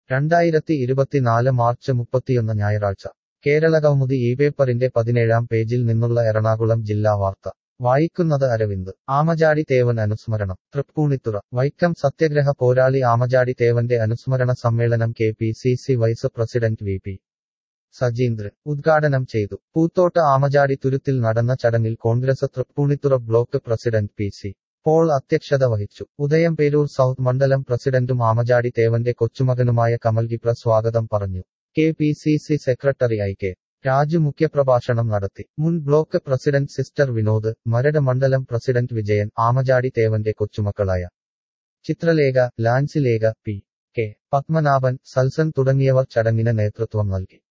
രണ്ടായിരത്തി ഇരുപത്തിനാല് മാർച്ച് മുപ്പത്തിയൊന്ന് ഞായറാഴ്ച കേരള കൗമുദി ഈ പേപ്പറിന്റെ പതിനേഴാം പേജിൽ നിന്നുള്ള എറണാകുളം ജില്ലാ വാർത്ത വായിക്കുന്നത് അരവിന്ദ് ആമചാടി തേവൻ അനുസ്മരണം തൃപ്പൂണിത്തുറ വൈക്കം സത്യഗ്രഹ പോരാളി ആമചാടി തേവന്റെ അനുസ്മരണ സമ്മേളനം K P C C vice president V P Sajeendran ഉദ്ഘാടനം ചെയ്തു പൂത്തോട്ട് ആമചാടി തുരുത്തിൽ നടന്ന ചടങ്ങിൽ Congress Tripunithura block president P C Paul അധ്യക്ഷത വഹിച്ചു ഉദയം പേരൂർ സൗത്ത് മണ്ഡലം പ്രസിഡന്റും ആമചാടി തേവന്റെ കൊച്ചുമകനുമായ കമൽ ഗിപ്ര സ്വാഗതം പറഞ്ഞു K P C C secretary I K Raju മുഖ്യപ്രഭാഷണം നടത്തി മുൻ block president sister Vinod Maradu മണ്ഡലം പ്രസിഡന്റ് വിജയൻ ആമചാടി തേവന്റെ കൊച്ചുമക്കളായ ചിത്രലേഖ ലാൻസിലേഖ പി കെ പത്മനാഭൻ സൽസൻ തുടങ്ങിയവർ ചടങ്ങിന് നേതൃത്വം നൽകി